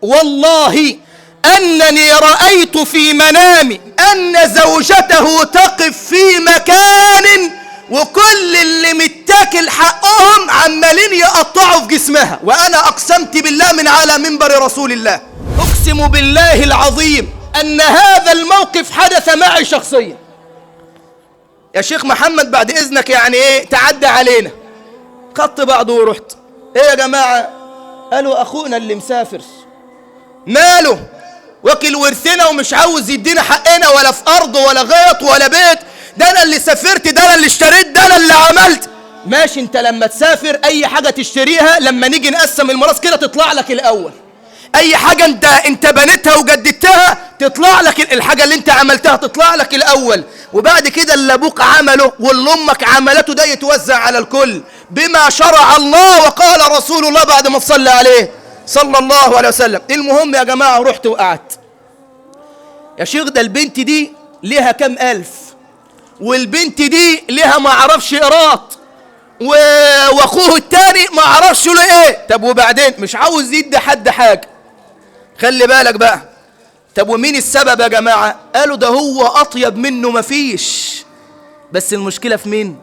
والله أنني رأيت في منامي أن زوجته تقف في مكان وكل اللي متاكل حقهم عمالين يقطعوا في جسمها وأنا أقسمت بالله من على منبر رسول الله أقسم بالله العظيم أن هذا الموقف حدث معي شخصيا يا شيخ محمد بعد إذنك يعني إيه تعدى علينا خدت بعضه ورحت إيه يا جماعة قالوا أخونا اللي مسافر ماله وكل ورثنا ومش عاوز يدينا حقنا ولا في أرض ولا غيط ولا بيت ده أنا اللي سافرت ده أنا اللي اشتريت ده أنا اللي عملت ماشي انت لما تسافر اي حاجة تشتريها لما نيجي نقسم الميراث كده تطلع لك الاول اي حاجة انت انت بنيتها وجددتها تطلع لك الحاجة اللي انت عملتها تطلع لك الاول وبعد كده اللي ابوك عمله واللي امك عملته ده يتوزع على الكل بما شرع الله وقال رسول الله بعد ما تصلى عليه صلى الله عليه وسلم المهم يا جماعة رحت وقعدت يا شيخ ده البنت دي ليها كام ألف والبنت دي ليها ما اعرفش قراط و... واخوه التاني ما اعرفش له ايه طب وبعدين مش عاوز يدي حد حاجة خلي بالك بقى طب ومين السبب يا جماعة قالوا ده هو اطيب منه مفيش بس المشكلة في مين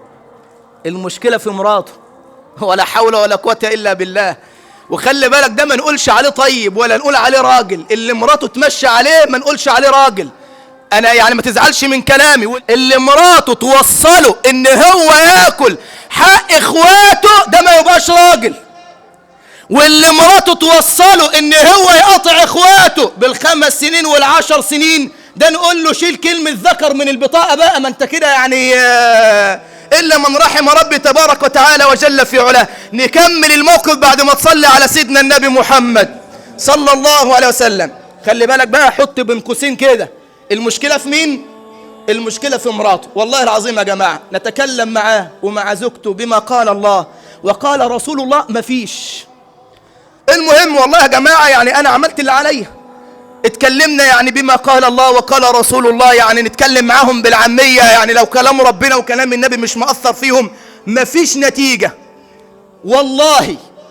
المشكلة في مراته ولا حول ولا قوة الا بالله وخلي بالك ده ما نقولش عليه طيب ولا نقول عليه راجل اللي مراته تمشي عليه ما نقولش عليه راجل انا يعني ما تزعلش من كلامي اللي مراته توصله ان هو ياكل حق اخواته ده ما يبقاش راجل واللي مراته توصله ان هو يقطع اخواته بالخمس سنين والعشر سنين ده نقول له شيل كلمة ذكر من البطاقة بقى ما انت كده يعني آه إلا من رحم ربي تبارك وتعالى وجل في علاه نكمل الموقف بعد ما تصلي على سيدنا النبي محمد صلى الله عليه وسلم خلي بالك بقى حط بين قوسين كده المشكلة في مين؟ المشكلة في مراته والله العظيم يا جماعة نتكلم معاه ومع زوجته بما قال الله وقال رسول الله مفيش المهم والله يا جماعة يعني أنا عملت اللي عليا اتكلمنا يعني بما قال الله وقال رسول الله يعني نتكلم معاهم بالعامية يعني لو كلام ربنا وكلام النبي مش مأثر فيهم مفيش نتيجة والله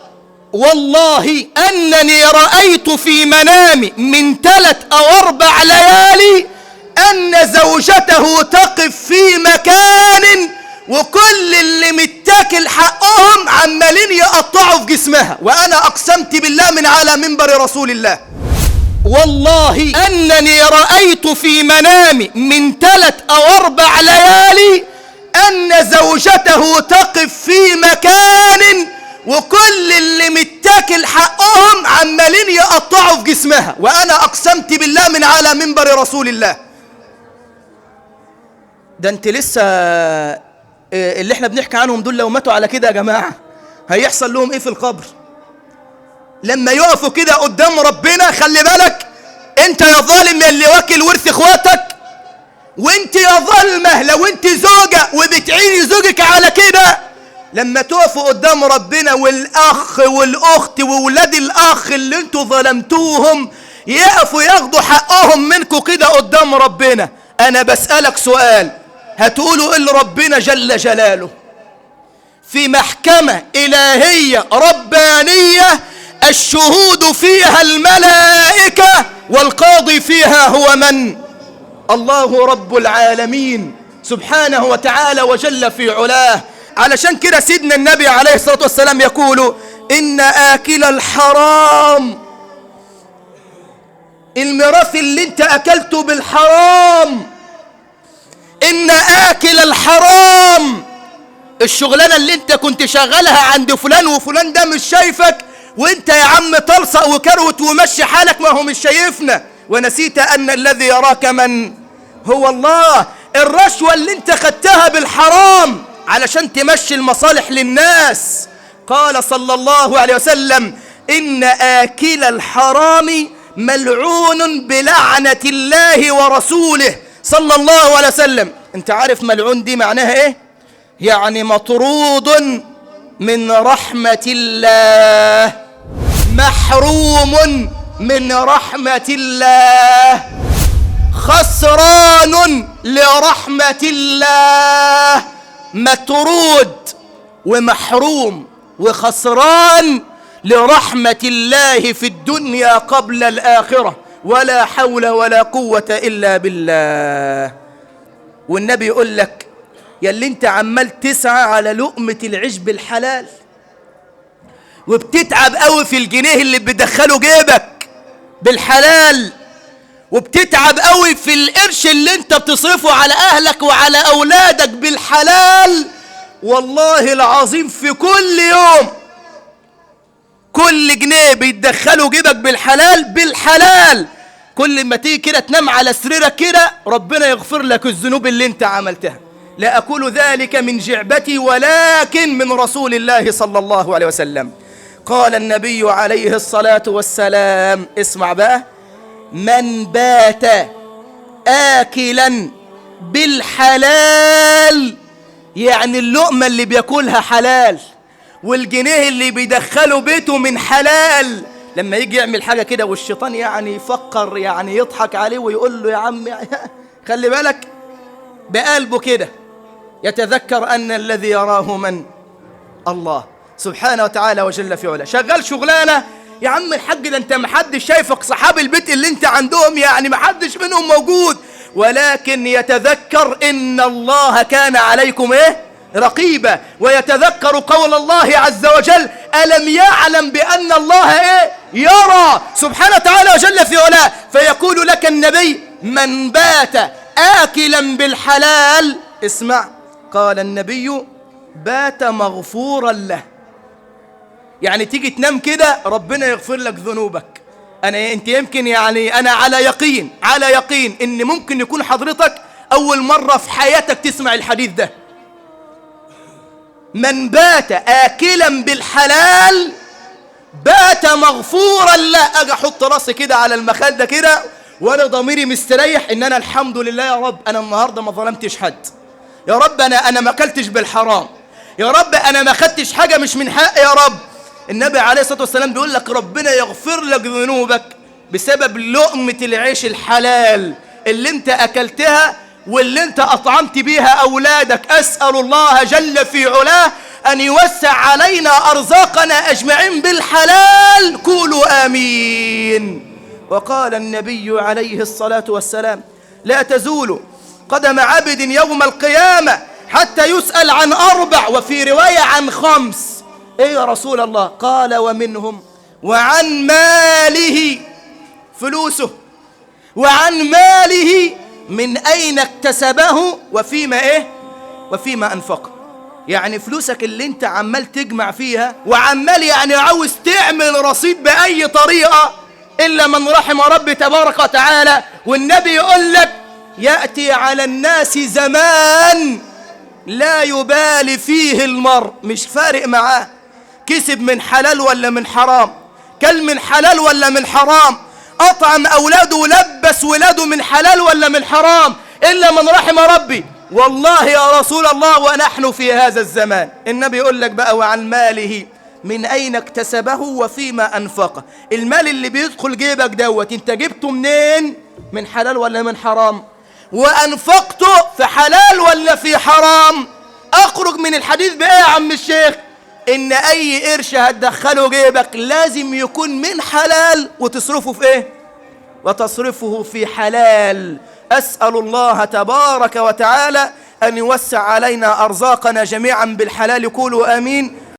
والله أنني رأيت في منامي من ثلاث أو أربع ليالي أن زوجته تقف في مكان وكل اللي متاكل حقهم عمالين يقطعوا في جسمها وأنا أقسمت بالله من على منبر رسول الله والله أنني رأيت في منامي من ثلاث أو أربع ليالي أن زوجته تقف في مكان وكل اللي متاكل حقهم عمالين يقطعوا في جسمها وأنا أقسمت بالله من على منبر رسول الله ده انت لسه اللي احنا بنحكي عنهم دول لو ماتوا على كده يا جماعة هيحصل لهم ايه في القبر لما يقفوا كده قدام ربنا خلي بالك انت يا ظالم يا اللي واكل ورث اخواتك وانت يا ظلمة لو انت زوجة وبتعيني زوجك على كده لما تقفوا قدام ربنا والاخ والاخت وولاد الاخ اللي انتوا ظلمتوهم يقفوا ياخدوا حقهم منكم كده قدام ربنا انا بسألك سؤال هتقولوا ايه لربنا جل جلاله في محكمة إلهية ربانية الشهود فيها الملائكة والقاضي فيها هو من الله رب العالمين سبحانه وتعالى وجل في علاه علشان كده سيدنا النبي عليه الصلاة والسلام يقول إن آكل الحرام الميراث اللي انت أكلته بالحرام إن آكل الحرام الشغلانة اللي انت كنت شغالها عند فلان وفلان ده مش شايفك وانت يا عم تلصق وكروت ومشي حالك ما هو مش شايفنا ونسيت ان الذي يراك من هو الله الرشوة اللي انت خدتها بالحرام علشان تمشي المصالح للناس قال صلى الله عليه وسلم ان اكل الحرام ملعون بلعنة الله ورسوله صلى الله عليه وسلم انت عارف ملعون دي معناها ايه يعني مطرود من رحمة الله محروم من رحمة الله خسران لرحمة الله مطرود ومحروم وخسران لرحمة الله في الدنيا قبل الآخرة ولا حول ولا قوة إلا بالله والنبي يقول لك يا اللي انت عمال تسعى على لقمة العيش بالحلال وبتتعب قوي في الجنيه اللي بتدخله جيبك بالحلال وبتتعب قوي في القرش اللي انت بتصرفه على اهلك وعلى اولادك بالحلال والله العظيم في كل يوم كل جنيه بيتدخله جيبك بالحلال بالحلال كل ما تيجي كده تنام على سريرك كده ربنا يغفر لك الذنوب اللي انت عملتها لا أقول ذلك من جعبتي ولكن من رسول الله صلى الله عليه وسلم قال النبي عليه الصلاة والسلام اسمع بقى من بات آكلا بالحلال يعني اللقمة اللي بياكلها حلال والجنيه اللي بيدخله بيته من حلال لما يجي يعمل حاجة كده والشيطان يعني يفكر يعني يضحك عليه ويقول له يا عم خلي بالك بقلبه كده يتذكر أن الذي يراه من الله سبحانه وتعالى وجل في علاه شغال شغلانة يا عم الحاج ده انت محدش شايفك صحاب البيت اللي انت عندهم يعني محدش منهم موجود ولكن يتذكر ان الله كان عليكم ايه رقيبا ويتذكر قول الله عز وجل ألم يعلم بأن الله إيه يرى سبحانه وتعالى وجل في علاه فيقول لك النبي من بات آكلا بالحلال اسمع قال النبي بات مغفورا له يعني تيجي تنام كده ربنا يغفر لك ذنوبك أنا أنت يمكن يعني أنا على يقين على يقين إن ممكن يكون حضرتك أول مرة في حياتك تسمع الحديث ده من بات آكلا بالحلال بات مغفورا لا أجي أحط راسي كده على المخدة كده وأنا ضميري مستريح إن أنا الحمد لله يا رب أنا النهاردة ما ظلمتش حد يا رب أنا أنا ما أكلتش بالحرام يا رب أنا ما خدتش حاجة مش من حقي يا رب النبي عليه الصلاة والسلام بيقول لك ربنا يغفر لك ذنوبك بسبب لقمة العيش الحلال اللي انت أكلتها واللي انت أطعمت بيها أولادك أسأل الله جل في علاه أن يوسع علينا أرزاقنا أجمعين بالحلال قولوا آمين وقال النبي عليه الصلاة والسلام لا تزول قدم عبد يوم القيامة حتى يسأل عن أربع وفي رواية عن خمس إيه يا رسول الله قال ومنهم وعن ماله فلوسه وعن ماله من أين اكتسبه وفيما إيه وفيما أنفقه يعني فلوسك اللي انت عمال تجمع فيها وعمال يعني عاوز تعمل رصيد بأي طريقة إلا من رحم ربي تبارك وتعالى والنبي يقول لك يأتي على الناس زمان لا يبالي فيه المرء مش فارق معاه كسب من حلال ولا من حرام كل من حلال ولا من حرام أطعم أولاده ولبس ولاده من حلال ولا من حرام إلا من رحم ربي والله يا رسول الله ونحن في هذا الزمان النبي يقول لك بقى وعن ماله من أين اكتسبه وفيما أنفقه المال اللي بيدخل جيبك دوت انت جبته منين من حلال ولا من حرام وأنفقته في حلال ولا في حرام أخرج من الحديث بإيه يا عم الشيخ إن أي قرش هتدخله جيبك لازم يكون من حلال وتصرفه في إيه وتصرفه في حلال أسأل الله تبارك وتعالى أن يوسع علينا أرزاقنا جميعا بالحلال قولوا آمين